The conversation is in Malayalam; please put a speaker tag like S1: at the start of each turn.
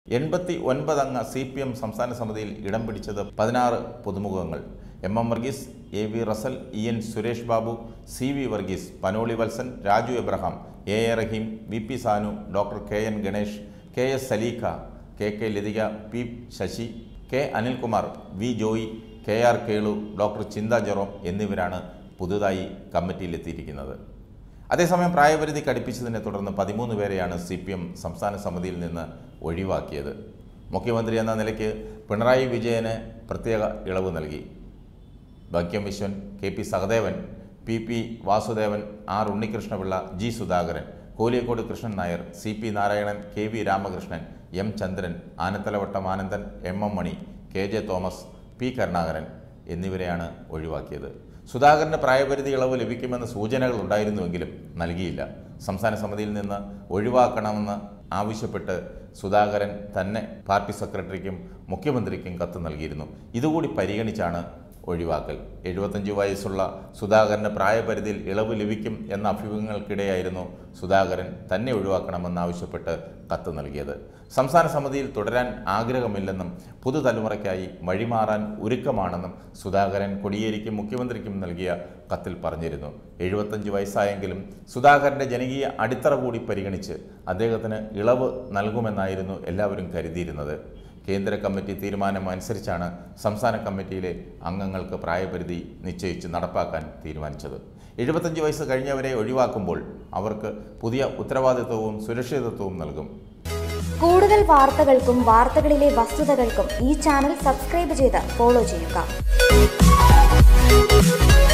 S1: എൺപത്തി ഒൻപതംഗ സി പി എം സംസ്ഥാന സമിതിയിൽ ഇടം പിടിച്ചത് പതിനാറ് പുതുമുഖങ്ങൾ M M Varghese A V Russell E N Suresh Babu C V Varghese Panoli Valsan Raju Abraham A A Rahim V P Sanu doctor K N Ganesh K S Salikha K K Lathika P Sasi K Anilkumar V Joy K R Kelu doctor Chintha Jerome എന്നിവരാണ് പുതുതായി കമ്മിറ്റിയിലെത്തിയിരിക്കുന്നത് അതേസമയം പ്രായപരിധി കടുപ്പിച്ചതിനെ തുടർന്ന് പതിമൂന്ന് പേരെയാണ് സി പി എം സംസ്ഥാന സമിതിയിൽ നിന്ന് ഒഴിവാക്കിയത് മുഖ്യമന്ത്രി എന്ന നിലയ്ക്ക് പിണറായി വിജയന് പ്രത്യേക ഇളവ് നൽകി ഭാഗ്യം Viswan K P Sahadevan P P Vasudevan R Unnikrishnapillai G Sudhakaran Koliyakode Krishnan Nair C P Narayanan K V Ramakrishnan M Chandran Anathalavattom Anandan M M Mani K J Thomas P Karunakaran എന്നിവരെയാണ് ഒഴിവാക്കിയത് സുധാകരന് പ്രായപരിധി ഇളവ് ലഭിക്കുമെന്ന് സൂചനകൾ ഉണ്ടായിരുന്നുവെങ്കിലും നൽകിയില്ല സംസ്ഥാന സമിതിയിൽ നിന്ന് ഒഴിവാക്കണമെന്ന് ആവശ്യപ്പെട്ട് സുധാകരൻ തന്നെ പാർട്ടി സെക്രട്ടറിക്കും മുഖ്യമന്ത്രിക്കും കത്ത് നൽകിയിരുന്നു ഇതുകൂടി പരിഗണിച്ചാണ് ഒഴിവാക്കൽ എഴുപത്തഞ്ച് വയസ്സുള്ള സുധാകരന് പ്രായപരിധിയിൽ ഇളവ് ലഭിക്കും എന്ന അഭ്യൂഹങ്ങൾക്കിടെയായിരുന്നു സുധാകരൻ തന്നെ ഒഴിവാക്കണമെന്നാവശ്യപ്പെട്ട് കത്ത് നൽകിയത് സംസ്ഥാന സമിതിയിൽ തുടരാൻ ആഗ്രഹമില്ലെന്നും പുതുതലമുറയ്ക്കായി വഴിമാറാൻ ഒരുക്കമാണെന്നും സുധാകരൻ കൊടിയേരിക്കും മുഖ്യമന്ത്രിക്കും നൽകിയ കത്തിൽ പറഞ്ഞിരുന്നു എഴുപത്തഞ്ച് വയസ്സായെങ്കിലും സുധാകരൻ്റെ ജനകീയ അടിത്തറ കൂടി പരിഗണിച്ച് അദ്ദേഹത്തിന് ഇളവ് നൽകുമെന്നായിരുന്നു എല്ലാവരും കരുതിയിരുന്നത് കേന്ദ്ര കമ്മിറ്റി തീരുമാനം അനുസരിച്ചാണ് സംസ്ഥാന കമ്മിറ്റിയിലെ അംഗങ്ങൾക്ക് പ്രായപരിധി നിശ്ചയിച്ച് നടപ്പാക്കാൻ തീരുമാനിച്ചത് എഴുപത്തഞ്ച് വയസ്സ് കഴിഞ്ഞവരെ ഒഴിവാക്കുമ്പോൾ അവർക്ക് പുതിയ ഉത്തരവാദിത്വവും സുരക്ഷിതത്വവും നൽകും
S2: കൂടുതൽ വാർത്തകൾക്കും വാർത്തകളിലെ വസ്തുതകൾക്കും ഈ ചാനൽ സബ്സ്ക്രൈബ് ചെയ്ത് ഫോളോ ചെയ്യുക